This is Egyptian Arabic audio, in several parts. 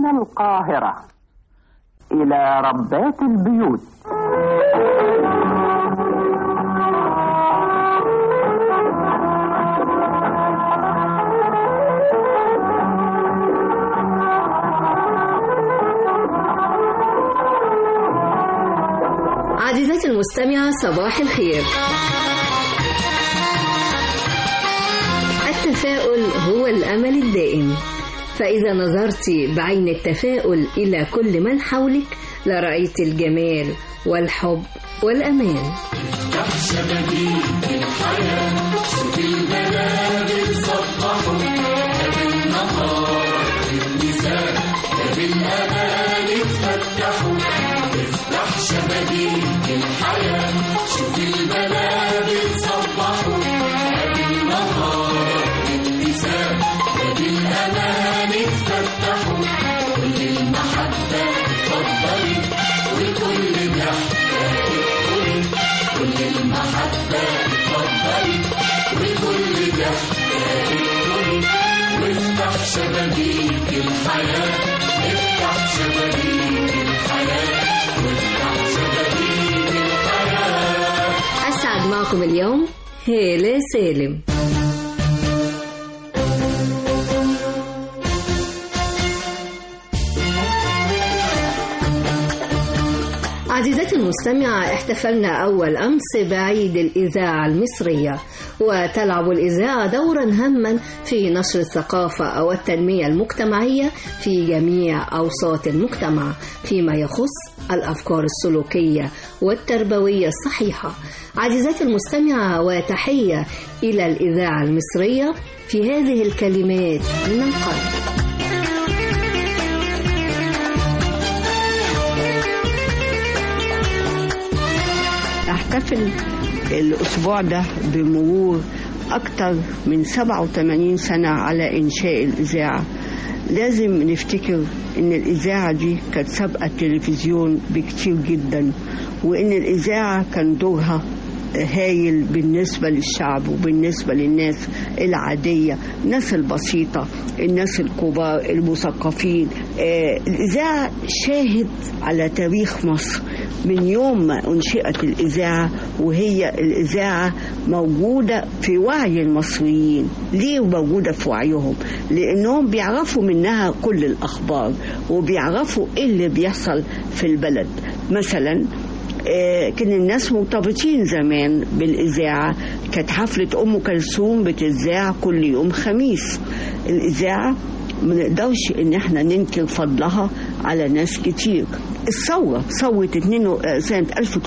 القاهرة إلى ربات البيوت عزيزتي المستمعة صباح الخير التفاؤل هو الأمل الدائم فإذا نظرت بعين التفاؤل إلى كل من حولك لرأيت الجمال والحب والأمان أسعد معكم اليوم هالة سالم عزيزتي المستمعة احتفلنا أول أمس بعيد الإذاعة المصرية وتلعب الإذاعة دورا هاما في نشر الثقافة والتنمية المجتمعية في جميع أوساط المجتمع فيما يخص الأفكار السلوكية والتربوية الصحيحة عزيزتي المستمعة وتحية إلى الإذاعة المصرية في هذه الكلمات من القلب احتفل الأسبوع ده بمرور أكتر من 87 سنة على إنشاء الإذاعة لازم نفتكر إن الإذاعة دي كانت سابقة التلفزيون بكتير جدا وإن الإذاعة كان دورها هايل بالنسبة للشعب وبالنسبة للناس العادية الناس البسيطة الناس الكبار المثقفين آه الإذاعة شاهد على تاريخ مصر من يوم ما أنشئت الإذاعة وهي الإذاعة موجودة في وعي المصريين ليه موجودة في وعيهم لأنهم بيعرفوا منها كل الأخبار وبيعرفوا إيه اللي بيحصل في البلد مثلا كان الناس مرتبطين زمان بالإذاعة كانت حفلة أم كلثوم بتذاع كل يوم خميس الإذاعة ما نقدرش ان احنا ننكر فضلها على ناس كتير الثورة ثورة سنة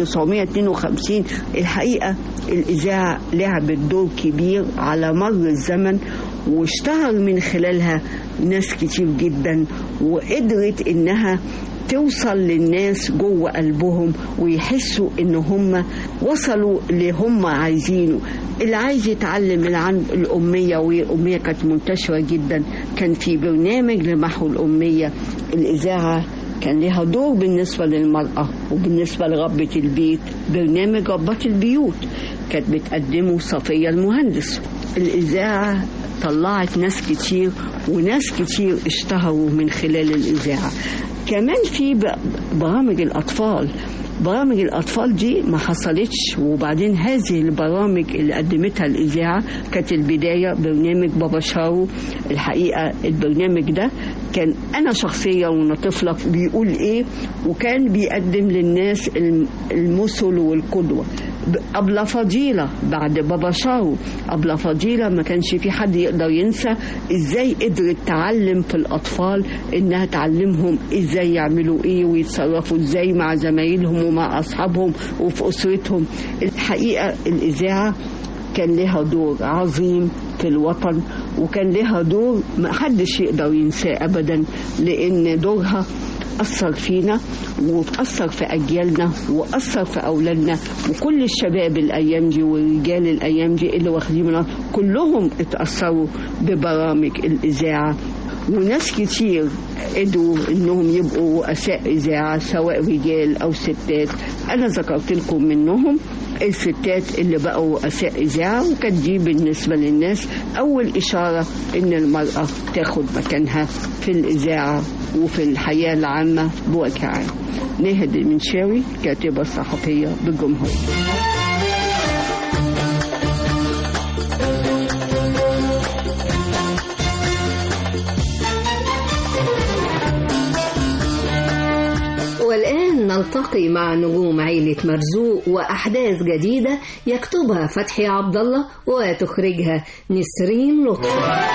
1952 الحقيقة الإذاعة لعبت دور كبير على مر الزمن واشتهر من خلالها ناس كتير جدا وقدرت انها توصل للناس جوه قلبهم ويحسوا ان هم وصلوا اللي هم عايزينه اللي عايز يتعلم من عن الأمية والأمية كانت منتشرة جدا كان في برنامج لمحو الأمية الإذاعة كان لها دور بالنسبة للمرأة وبالنسبة لربة البيت برنامج ربات البيوت كانت بتقدمه صفية المهندس الإذاعة طلعت ناس كتير وناس كتير اشتهروا من خلال الإذاعة كمان في برامج الأطفال برامج الأطفال دي ما حصلتش وبعدين هذه البرامج اللي قدمتها الإذاعة كانت البداية برنامج بابا شارو الحقيقة البرنامج ده كان أنا شخصيا وأنا طفلة بيقول إيه وكان بيقدم للناس المثل والقدوة أبلة فضيلة بعد بابا شارو أبلة فضيلة ما كانش في حد يقدر ينسى إزاي قدرت تعلم في الأطفال إنها تعلمهم إزاي يعملوا إيه ويتصرفوا إزاي مع زمايلهم ومع أصحابهم وفي أسرتهم الحقيقة الإذاعة كان لها دور عظيم في الوطن وكان لها دور ما حدش يقدر ينساه أبدا لأن دورها أثر فينا وأثر في أجيالنا وأثر في أولادنا وكل الشباب الأيام دي والرجال الأيام دي اللي واخدين منها كلهم اتأثروا ببرامج الإذاعة وناس كتير قدروا انهم يبقوا رؤساء اذاعه سواء رجال او ستات انا ذكرت لكم منهم الستات اللي بقوا رؤساء إذاعة وكانت دي بالنسبة للناس أول إشارة إن المرأة تاخد مكانها في الإذاعة وفي الحياة العامة بوجه عام ناهد المنشاوي كاتبة الصحفية بالجمهورية والآن نلتقي مع نجوم عيلة مرزوق وأحداث جديدة يكتبها فتحي عبد الله وتخرجها نسرين لطفي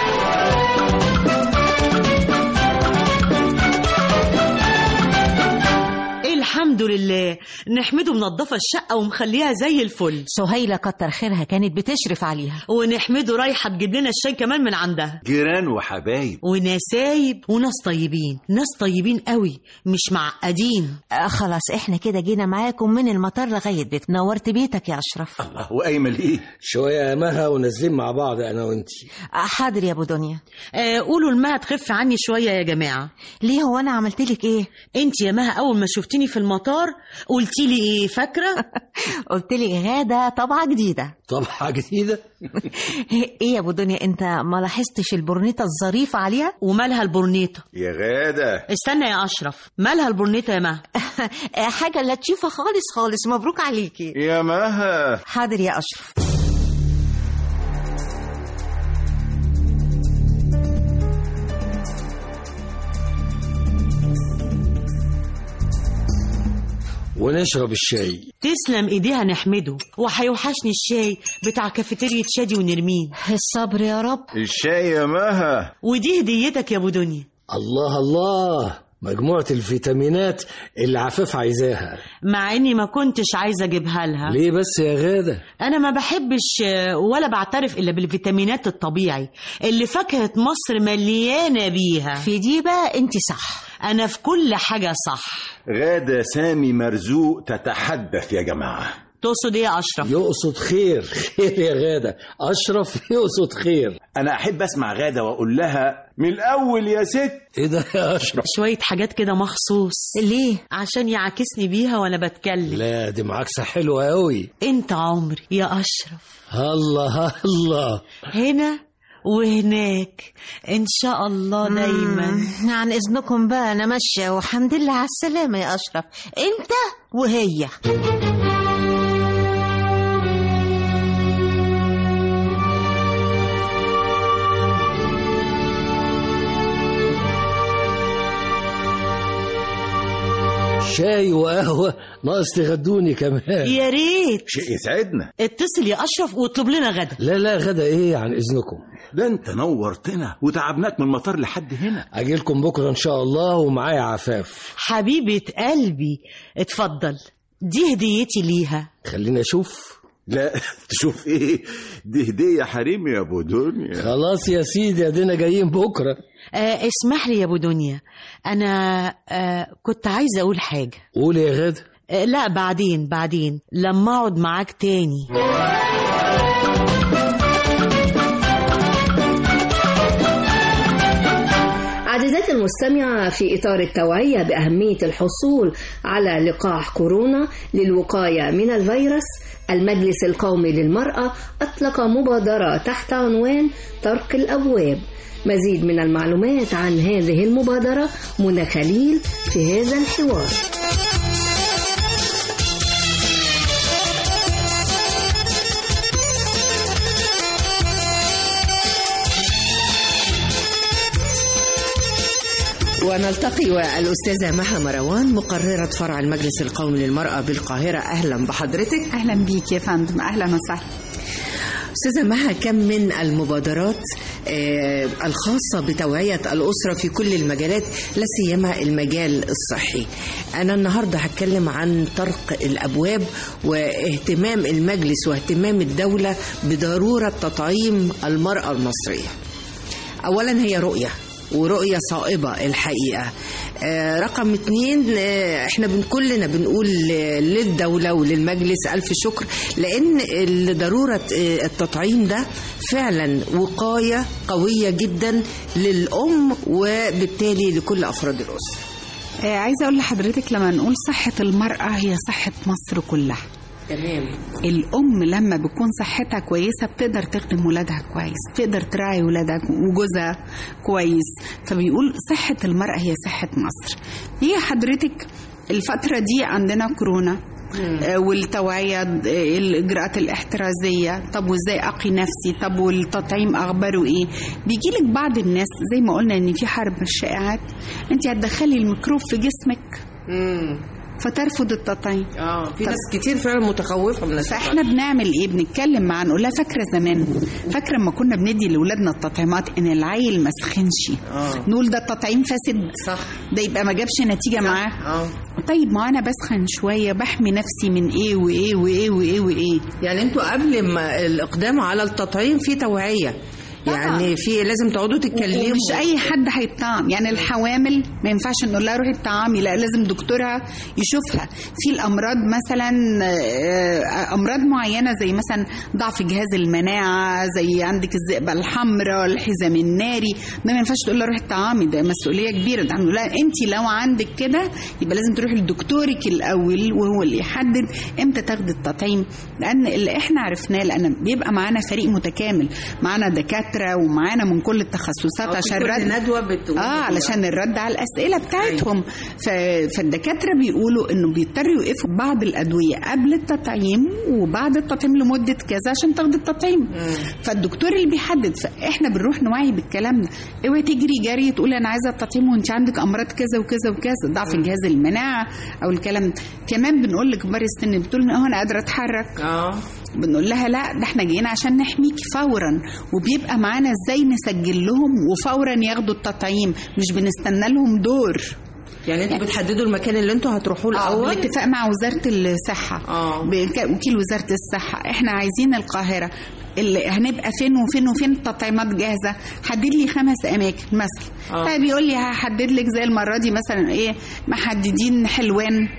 الحمد لله نحمده منظفة الشقة ومخليها زي الفل سهيلة كتر خيرها كانت بتشرف عليها ونحمده رايحة تجيب لنا الشاي كمان من عندها جيران وحبايب ونسايب وناس طيبين ناس طيبين قوي مش معقدين آه خلاص احنا كده جينا معاكم من المطار لغاية بيت نورت بيتك يا أشرف الله وقايمة ليه شوية يا مها ونازلين مع بعض أنا وأنتي آه حاضر يا أبو دنيا آه قولوا لمها تخف عني شوية يا جماعة ليه هو أنا عملت لك إيه انت يا مها أول ما شفتني في المطار قلتي لي إيه فاكرة قلت لك غادة طبعة جديدة طبعة جديدة إيه يا أبو دنيا أنت ما لاحظتش البرنيطة الظريفة عليها ومالها البورنيطة يا غادة استنى يا أشرف مالها البورنيطة يا مها آه حاجة لطيفة خالص خالص مبروك عليكي يا مها حاضر يا أشرف ونشرب الشاي تسلم ايديها نحمده وهيوحشني الشاي بتاع كافيتيريا شادي ونرمين الصبر يا رب الشاي يا مها ودي هديتك يا ابو دنيا الله الله مجموعة الفيتامينات اللي عفاف عايزاها مع اني ما كنتش عايزه اجيبها لها ليه بس يا غادة انا ما بحبش آه، ولا بعترف الا بالفيتامينات الطبيعي اللي فاكهه مصر مليانه بيها في دي بقى أنت صح انا في كل حاجه صح غادة سامي مرزوق تتحدث يا جماعة تقصد ايه يا اشرف يقصد خير خير يا غادة أشرف يقصد خير أنا أحب أسمع غادة وأقول لها من الأول يا ست إيه ده يا أشرف شويه حاجات كده مخصوص ليه عشان يعاكسني بيها وانا بتكلم لا دي معاكسة حلوة أوي انت عمري يا اشرف الله الله هنا وهناك ان شاء الله دايما مم، عن إذنكم بقى أنا ماشية والحمد لله على السلامة يا أشرف أنت وهي شاي وقهوة ناقص تغدوني كمان يا ريت شيء يسعدنا اتصل يا اشرف واطلب لنا غدا لا لا غدا إيه عن إذنكم ده أنت نورتنا وتعبناك من المطار لحد هنا أجيلكم بكرة إن شاء الله ومعايا عفاف حبيبه قلبي اتفضل دي هديتي ليها خليني أشوف لا تشوف إيه دي هدية حريمي يا أبو دنيا خلاص يا سيدي ادينا جايين بكرة آه اسمح لي يا ابو دنيا انا آه كنت عايزه اقول حاجه قول يا غادة آه لا بعدين بعدين لما اقعد معاك تاني عزيزاتي المستمعة في إطار التوعية بأهمية الحصول على لقاح كورونا للوقاية من الفيروس المجلس القومي للمرأة أطلق مبادرة تحت عنوان طرق الأبواب مزيد من المعلومات عن هذه المبادرة منى خليل في هذا الحوار ونلتقي والأستاذة مها مروان مقررة فرع المجلس القومي للمرأة بالقاهرة أهلا بحضرتك اهلا بيك يا فندم اهلا وسهلا أستاذة مها كم من المبادرات آه، الخاصة بتوعية الأسرة في كل المجالات لا سيما المجال الصحي أنا النهاردة هتكلم عن طرق الأبواب واهتمام المجلس واهتمام الدولة بضرورة تطعيم المرأة المصرية أولا هي رؤية ورؤية صائبة الحقيقة آه، رقم اتنين آه، احنا بن كلنا بنقول آه، للدولة وللمجلس ألف شكر لأن ال- ضرورة آه، التطعيم ده فعلا وقاية قوية جدا للأم وبالتالي لكل أفراد الأسرة آه عايزه اقول لحضرتك لما نقول صحه المراه هي صحه مصر كلها تمام الام لما بتكون صحتها كويسه بتقدر تخدم ولادها كويس تقدر تراعي ولادها وجوزها كويس فبيقول صحه المراه هي صحه مصر هي حضرتك الفتره دي عندنا كورونا آه، والتوعية آه، الإجراءات الاحترازية طب وإزاي أقي نفسي طب والتطعيم أخباره إيه بيجي لك بعض الناس زي ما قلنا إن في حرب الشائعات أنت هتدخلي الميكروب في جسمك امم فترفض التطعيم اه في طب- ناس كتير فعلا متخوفه من فاحنا بنعمل ايه بنتكلم مع نقول لها فاكره زمان فاكره لما كنا بندي لاولادنا التطعيمات ان العيل ما سخنش آه. نقول ده التطعيم فاسد صح ده يبقى ما جابش نتيجه معاه اه طيب ما انا بسخن شويه بحمي نفسي من ايه وايه وايه وايه وايه يعني انتوا قبل ما الاقدام على التطعيم في توعيه يعني في لازم تقعدوا تتكلموا ومش اي حد هيطعم يعني الحوامل ما ينفعش نقول لها روحي الطعامي لا لازم دكتورها يشوفها في الامراض مثلا آه، امراض معينه زي مثلا ضعف جهاز المناعه زي عندك الذئبه الحمراء الحزام الناري ده ما ينفعش تقول لها روحي الطعامي ده مسؤوليه كبيره ده هنقول لها انت لو عندك كده يبقى لازم تروحي لدكتورك الاول وهو اللي يحدد امتى تاخدي التطعيم لان اللي احنا عرفناه لان بيبقى معانا فريق متكامل معانا دكاتره ومعانا من كل التخصصات آه، في عشان كل الرد ندوه بتقول اه علشان الرد على الاسئله بتاعتهم ف... فالدكاتره بيقولوا انه بيضطروا يوقفوا بعض الادويه قبل التطعيم وبعد التطعيم لمده كذا عشان تاخد التطعيم فالدكتور اللي بيحدد فاحنا بنروح نوعي بالكلام ده اوعي تجري جري تقولي انا عايزه التطعيم وانت عندك امراض كذا وكذا وكذا ضعف جهاز المناعه او الكلام ده كمان بنقول لكبار السن بتقول اه انا قادره اتحرك اه بنقول لها لا ده احنا جايين عشان نحميكي فورا وبيبقى معانا ازاي نسجل لهم وفورا ياخدوا التطعيم مش بنستنى لهم دور يعني انتوا بتحددوا المكان اللي انتوا هتروحوه الاول بالاتفاق مع وزاره الصحه آه. بك- وكيل وزاره الصحه احنا عايزين القاهره اللي هنبقى فين وفين وفين التطعيمات جاهزه حدد لي خمس اماكن مثلا آه. طيب يقول لي هحدد لك زي المره دي مثلا ايه محددين حلوان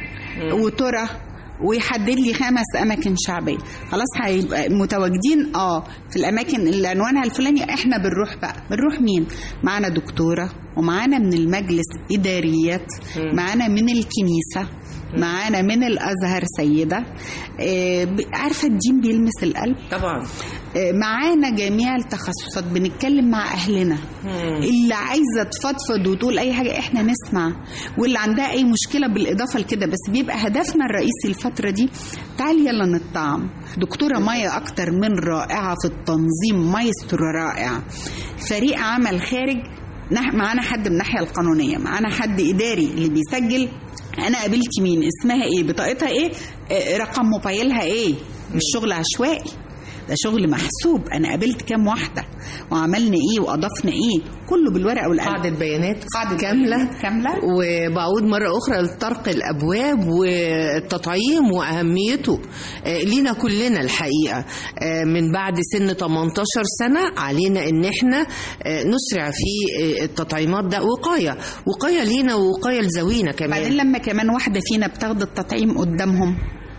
وترى ويحدد لي خمس اماكن شعبيه خلاص هيبقى متواجدين اه في الاماكن اللي عنوانها الفلاني احنا بنروح بقى بنروح مين معانا دكتوره ومعانا من المجلس اداريات معانا من الكنيسه معانا من الازهر سيده آه، ب- عارفه الدين بيلمس القلب طبعا آه، معانا جميع التخصصات بنتكلم مع اهلنا اللي عايزه تفضفض وتقول اي حاجه احنا نسمع واللي عندها اي مشكله بالاضافه لكده بس بيبقى هدفنا الرئيسي الفتره دي تعالي يلا نطعم دكتوره مايا اكتر من رائعه في التنظيم مايسترو رائع فريق عمل خارج نح- معانا حد من الناحيه القانونيه معانا حد اداري اللي بيسجل انا قابلت مين اسمها ايه بطاقتها ايه آه، رقم موبايلها ايه مش شغل عشوائي ده شغل محسوب انا قابلت كام واحده وعملنا ايه واضفنا ايه كله بالورقه والقلم قاعدة بيانات قاعدة كاملة بيانات كاملة. وبعود مرة أخرى لطرق الأبواب والتطعيم وأهميته آه، لينا كلنا الحقيقة آه، من بعد سن 18 سنة علينا إن إحنا آه، نسرع في آه، التطعيمات ده وقاية وقاية لينا ووقاية لذوينا بعدين كمان لما كمان واحده فينا بتاخد التطعيم قدامهم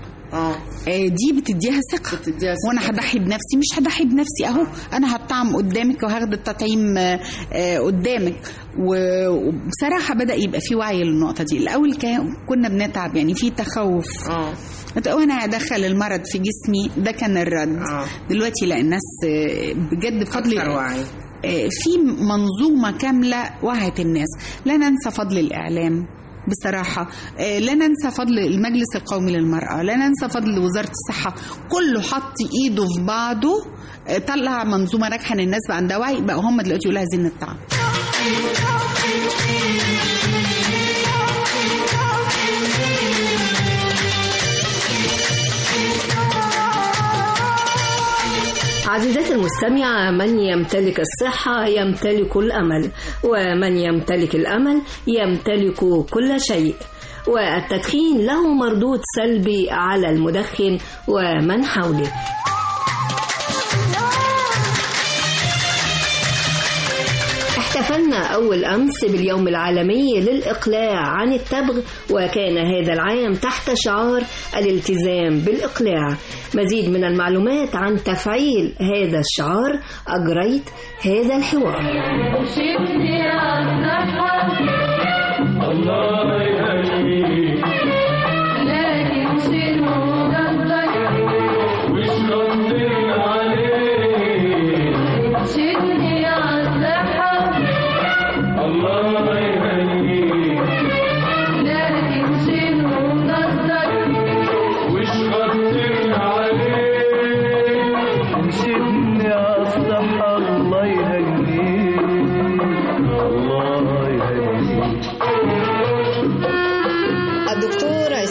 اه آه، دي بتديها ثقه بتديها ثقة. وانا هضحي بنفسي مش هضحي بنفسي اهو انا هطعم قدامك وهاخد التطعيم آه، آه، قدامك و- وبصراحه بدا يبقى في وعي للنقطه دي الاول كان- كنا بنتعب يعني في تخوف اه هتقول انا هدخل المرض في جسمي ده كان الرد آه. دلوقتي لا الناس آه، بجد بفضل أكثر وعي. آه، في منظومه كامله وعت الناس لا ننسى فضل الاعلام بصراحة آه، لا ننسى فضل المجلس القومي للمرأة لا ننسى فضل وزارة الصحة كله حط ايده في بعضه آه، طلع منظومة ناجحة ان الناس بقى عندها وعي بقى هم دلوقتي يقولوا عايزين نطعم عزيزتي المستمعة من يمتلك الصحة يمتلك الأمل ومن يمتلك الأمل يمتلك كل شيء والتدخين له مردود سلبي على المدخن ومن حوله احتفلنا أول أمس باليوم العالمي للإقلاع عن التبغ وكان هذا العام تحت شعار الالتزام بالإقلاع مزيد من المعلومات عن تفعيل هذا الشعار أجريت هذا الحوار الله يهنيك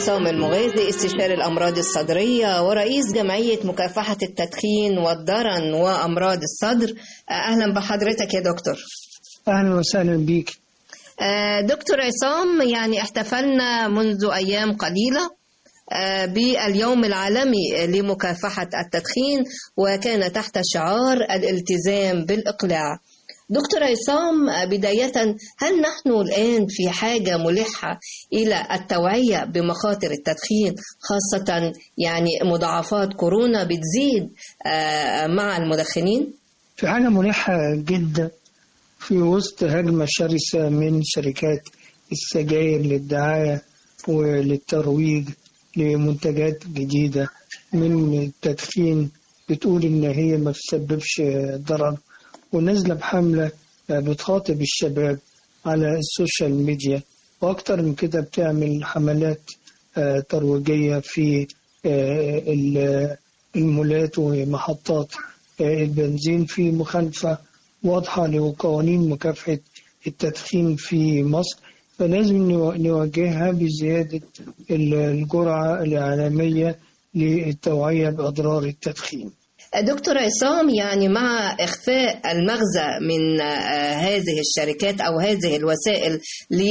عصام المغازي استشاري الأمراض الصدرية ورئيس جمعية مكافحة التدخين والضرن وأمراض الصدر أهلا بحضرتك يا دكتور أهلا وسهلا بيك آه، دكتور عصام يعني احتفلنا منذ أيام قليلة آه، باليوم العالمي لمكافحة التدخين وكان تحت شعار الالتزام بالإقلاع دكتور عصام آه، بداية هل نحن الآن في حاجة ملحة إلى التوعية بمخاطر التدخين خاصة يعني مضاعفات كورونا بتزيد آه، مع المدخنين؟ في حاجة ملحة جدا في وسط هجمة شرسة من شركات السجاير للدعاية وللترويج لمنتجات جديدة من التدخين بتقول إن هي ما بتسببش ضرر ونازلة بحملة بتخاطب الشباب على السوشيال ميديا وأكتر من كده بتعمل حملات آه، ترويجية في آه، ال- المولات ومحطات آه، البنزين في مخالفة واضحة لقوانين مكافحة التدخين في مصر فلازم نو- نواجهها بزيادة ال- الجرعة الإعلامية للتوعية بأضرار التدخين دكتور عصام يعني مع إخفاء المغزى من آه، هذه الشركات أو هذه الوسائل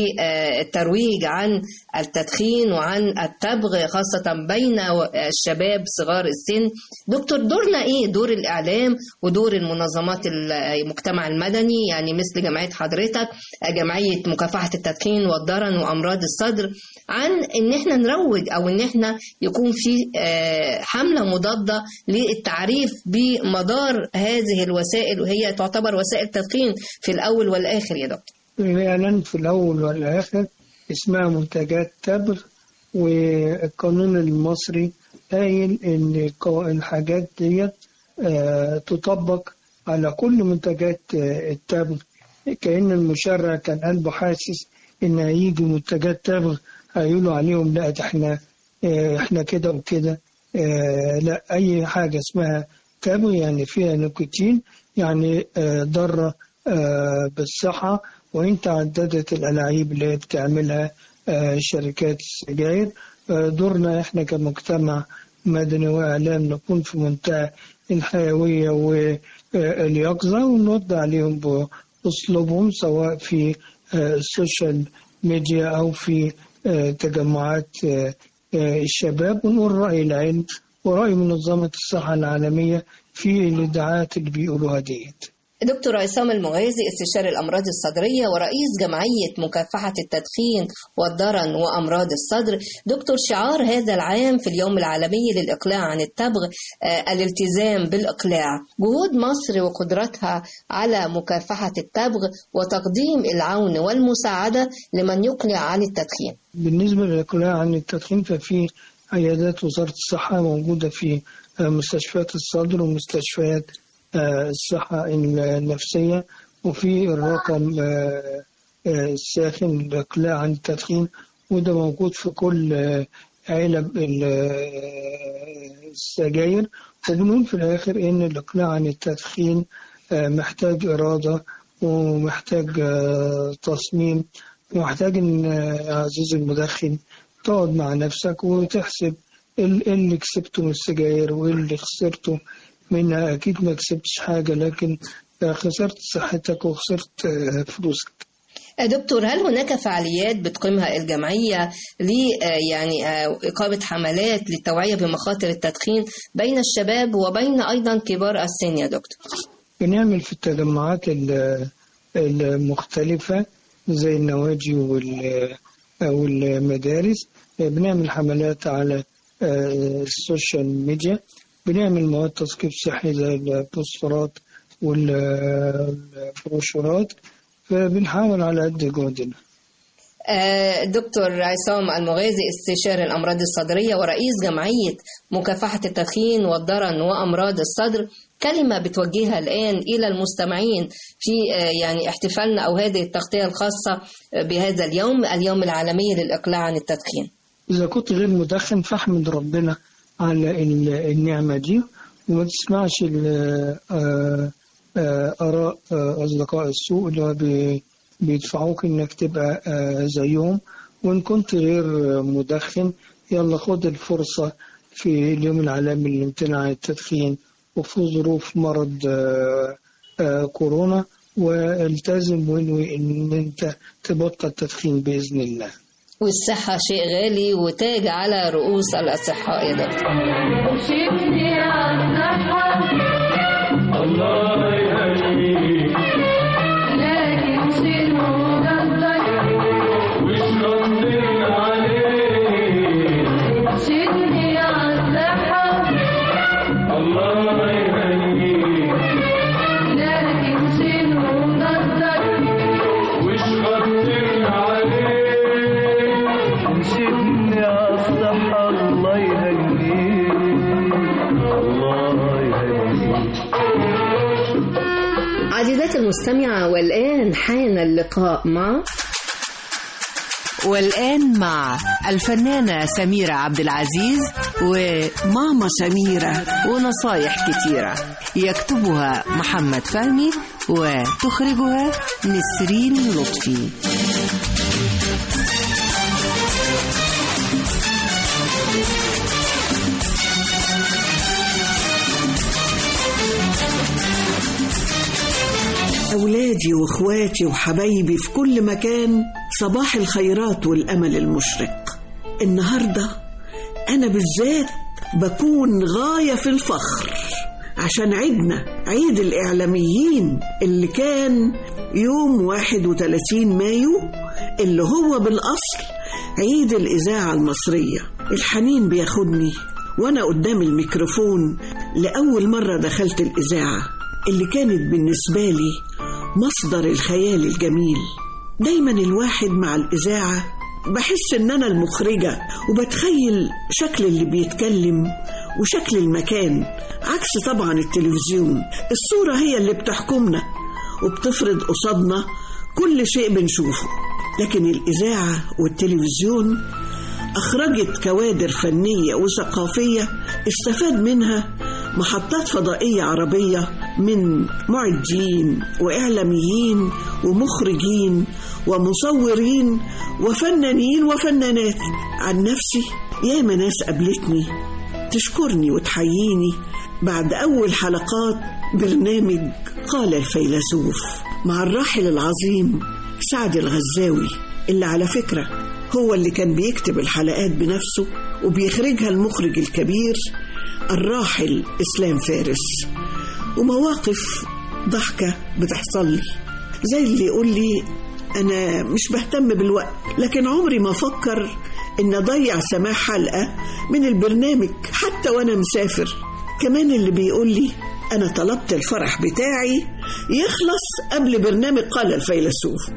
للترويج عن التدخين وعن التبغ خاصة بين الشباب صغار السن دكتور دورنا إيه دور الإعلام ودور المنظمات المجتمع المدني يعني مثل جمعية حضرتك جمعية مكافحة التدخين والضرن وأمراض الصدر عن إن إحنا نروج أو إن إحنا يكون في آه، حملة مضادة للتعريف بمدار هذه الوسائل وهي تعتبر وسائل تدخين في الأول والآخر يا دكتور الإعلان في الأول والآخر اسمها منتجات تبغ والقانون المصري قايل إن القو- الحاجات ديت آه، تطبق على كل منتجات آه، التبغ كأن المشرع كان قلبه حاسس إن هيجي منتجات تبغ هيقولوا عليهم لا ده احنا آه، احنا كده وكده آه، لا أي حاجة اسمها تبغ يعني فيها نيكوتين يعني آه، ضارة آه، بالصحة وإن تعددت الألاعيب اللي هي بتعملها آه، شركات السجاير آه، دورنا إحنا كمجتمع مدني وإعلام نكون في منتهى الحيوية واليقظة ونرد عليهم بأسلوبهم سواء في آه، السوشيال ميديا أو في آه، تجمعات آه، آه، الشباب ونقول رأي العلم ورأي منظمة الصحة العالمية في الإدعاءات اللي بيقولوها ديت دكتور عصام المغازي استشاري الأمراض الصدرية ورئيس جمعية مكافحة التدخين والضرن وأمراض الصدر دكتور شعار هذا العام في اليوم العالمي للإقلاع عن التبغ آه، الالتزام بالإقلاع جهود مصر وقدرتها على مكافحة التبغ وتقديم العون والمساعدة لمن يقلع عن التدخين بالنسبة للإقلاع عن التدخين ففي عيادات وزارة الصحة موجودة في آه، مستشفيات الصدر ومستشفيات آه، الصحة النفسية وفي الرقم آه، آه، الساخن للإقلاع عن التدخين وده موجود في كل آه، علب ال- آه، السجاير وبنقول في الآخر إن الإقلاع عن التدخين آه، محتاج إرادة ومحتاج آه، تصميم ومحتاج إن آه، عزيزي المدخن تقعد مع نفسك وتحسب ال- إيه اللي كسبته من السجاير وايه اللي خسرته منها اكيد ما كسبتش حاجه لكن آه، خسرت صحتك وخسرت آه، فلوسك دكتور هل هناك فعاليات بتقيمها الجمعية ل آه، يعني آه، إقامة حملات للتوعية بمخاطر التدخين بين الشباب وبين أيضا كبار السن يا دكتور؟ بنعمل في التجمعات ال- المختلفة زي النوادي وال- والمدارس بنعمل حملات على آه، السوشيال ميديا بنعمل مواد تثقيف صحي زي البوسترات والبروشورات فبنحاول على قد جهدنا آه، دكتور عصام المغازي استشاري الأمراض الصدرية ورئيس جمعية مكافحة التدخين والضرن وأمراض الصدر كلمة بتوجهها الآن إلى المستمعين في آه، يعني احتفالنا أو هذه التغطية الخاصة بهذا اليوم اليوم العالمي للإقلاع عن التدخين إذا كنت غير مدخن فاحمد ربنا على ال- النعمة دي وما تسمعش ال- آه، آه، آراء آه، أصدقاء السوء اللي هو بي- بيدفعوك إنك تبقى آه، زيهم وإن كنت غير مدخن يلا خد الفرصة في اليوم العالمي للامتناع عن التدخين وفي ظروف مرض آه، آه، كورونا والتزم وانوي ان انت تبطل تدخين باذن الله والصحة شيء غالي وتاج على رؤوس الأصحاء يا دكتور الله يهنيك لكن سنه قدر وش ردنا عليه سيبني عالصحة الله يهنيك لكن سنه قدر وش ردنا عليه سيبني عالصحة الله يهنيك الله يهنيك عزيزاتي المستمعة والآن حان اللقاء مع والآن مع الفنانة سميرة عبد العزيز وماما سميرة ونصايح كتيرة يكتبها محمد فهمي وتخرجها نسرين لطفي أولادي وإخواتي وحبايبي في كل مكان صباح الخيرات والأمل المشرق النهاردة أنا بالذات بكون غاية في الفخر عشان عيدنا عيد الإعلاميين اللي كان يوم 31 مايو اللي هو بالأصل عيد الإذاعة المصرية الحنين بياخدني وأنا قدام الميكروفون لأول مرة دخلت الإذاعة اللي كانت بالنسبة لي مصدر الخيال الجميل دايما الواحد مع الإذاعة بحس إن أنا المخرجة وبتخيل شكل اللي بيتكلم وشكل المكان عكس طبعا التلفزيون الصورة هي اللي بتحكمنا وبتفرض قصادنا كل شيء بنشوفه لكن الإذاعة والتلفزيون أخرجت كوادر فنية وثقافية استفاد منها محطات فضائية عربية من معدين وإعلاميين ومخرجين ومصورين وفنانين وفنانات عن نفسي ياما ناس قابلتني تشكرني وتحييني بعد أول حلقات برنامج قال الفيلسوف مع الراحل العظيم سعد الغزاوي اللي على فكرة هو اللي كان بيكتب الحلقات بنفسه وبيخرجها المخرج الكبير الراحل إسلام فارس ومواقف ضحكة بتحصل لي زي اللي يقول لي أنا مش بهتم بالوقت لكن عمري ما أفكر إن أضيع سماع حلقة من البرنامج حتى وأنا مسافر كمان اللي بيقول لي أنا طلبت الفرح بتاعي يخلص قبل برنامج قال الفيلسوف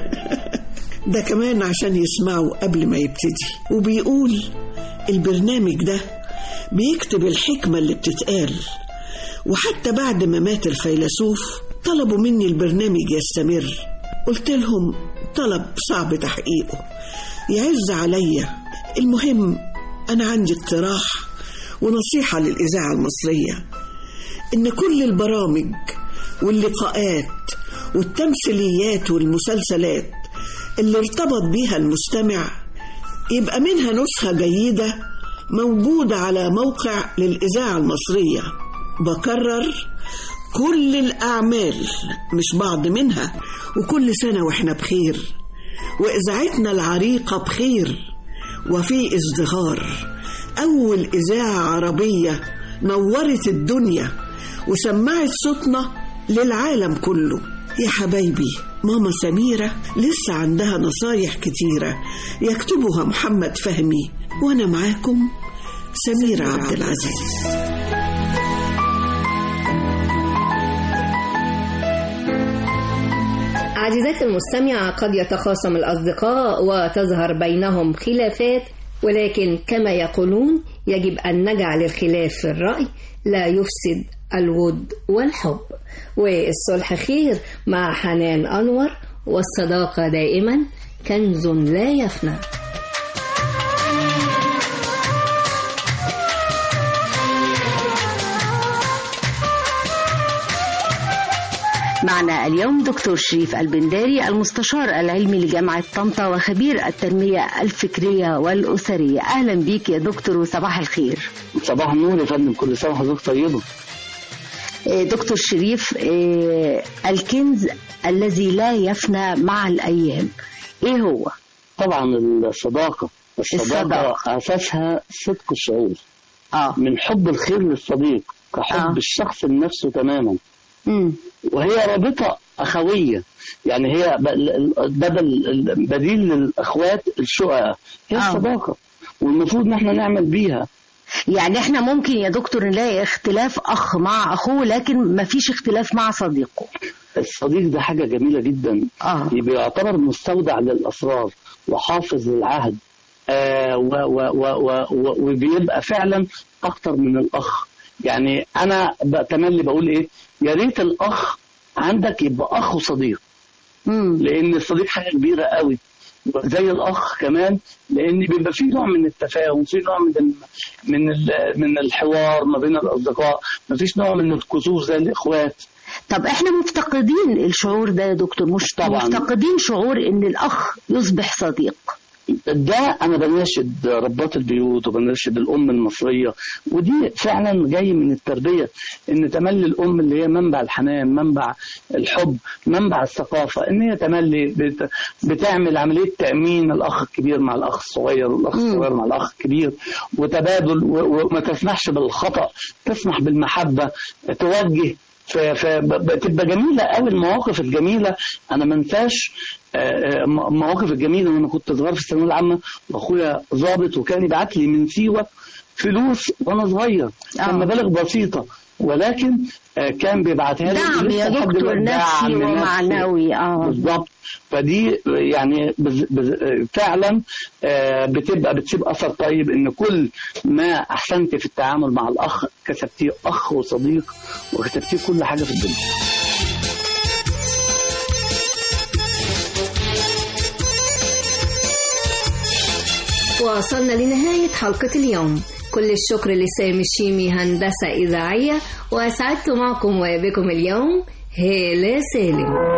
ده كمان عشان يسمعوا قبل ما يبتدي وبيقول البرنامج ده بيكتب الحكمة اللي بتتقال وحتى بعد ما مات الفيلسوف طلبوا مني البرنامج يستمر قلت لهم طلب صعب تحقيقه يعز عليا المهم أنا عندي اقتراح ونصيحة للإذاعة المصرية إن كل البرامج واللقاءات والتمثيليات والمسلسلات اللي ارتبط بيها المستمع يبقى منها نسخة جيدة موجودة على موقع للإذاعة المصرية بكرر كل الأعمال مش بعض منها وكل سنة وإحنا بخير وإذاعتنا العريقة بخير وفي ازدهار أول إذاعة عربية نورت الدنيا وسمعت صوتنا للعالم كله يا حبايبي ماما سميرة لسه عندها نصايح كتيرة يكتبها محمد فهمي وأنا معاكم سميرة عبد العزيز عزيزاتي المستمعة قد يتخاصم الأصدقاء وتظهر بينهم خلافات ولكن كما يقولون يجب أن نجعل الخلاف في الرأي لا يفسد الود والحب والصلح خير مع حنان أنور والصداقة دائما كنز لا يفنى معنا اليوم دكتور شريف البنداري المستشار العلمي لجامعة طنطا وخبير التنمية الفكرية والأسرية أهلا بيك يا دكتور وصباح الخير صباح النور يا فندم كل سنه وحضرتك طيبه آه، دكتور شريف آه، الكنز الذي لا يفنى مع الأيام إيه هو؟ طبعا الصداقه الصداقه, الصداقة. اساسها صدق الشعور آه. من حب الخير للصديق كحب آه. آه. الشخص لنفسه تماما مم. وهي رابطه اخويه يعني هي ب- ال- بدل ال- بديل للاخوات الشقق هي آه. الصداقه والمفروض ان احنا نعمل بيها يعني احنا ممكن يا دكتور نلاقي اختلاف أخ مع أخوه لكن مفيش اختلاف مع صديقه الصديق ده حاجة جميلة جدا آه. بيعتبر مستودع للأسرار وحافظ للعهد آه و و و و و وبيبقى فعلا أكتر من الأخ يعني أنا بتملي بقول إيه يا ريت الأخ عندك يبقى أخ وصديق مم. لأن الصديق حاجة كبيرة قوي زي الأخ كمان لأن بيبقى في نوع من التفاهم في نوع من ال من ال من الحوار ما بين الأصدقاء ما فيش نوع من الكسوف زي الإخوات طب احنا مفتقدين الشعور ده يا دكتور مش طبعاً. مفتقدين شعور ان الاخ يصبح صديق ده انا بناشد ربات البيوت وبناشد الام المصريه ودي فعلا جاي من التربيه ان تملي الام اللي هي منبع الحنان منبع الحب منبع الثقافه ان هي تملي بت بتعمل عمليه تامين الاخ الكبير مع الاخ الصغير والاخ الصغير مع الاخ الكبير وتبادل و- وما تسمحش بالخطا تسمح بالمحبه توجه ف- فبتبقى جميله قوي المواقف الجميله انا ما انساش آه، آه، المواقف الجميله وانا كنت صغير في الثانويه العامه واخويا ظابط وكان يبعت لي من سيوه فلوس وانا صغير كان مبالغ بسيطه ولكن آه، كان بيبعتها لي دعم يا لسه لحد دكتور دلوقتي نفسي دعم ومعنوي اه بالظبط فدي يعني بز بز فعلا آه، بتبقى بتسيب اثر طيب ان كل ما احسنت في التعامل مع الاخ كسبتيه اخ وصديق وكسبتيه كل حاجه في الدنيا وصلنا لنهاية حلقة اليوم كل الشكر لسامي الشيمي هندسة إذاعية وأسعدت معكم وبكم اليوم هالة سالم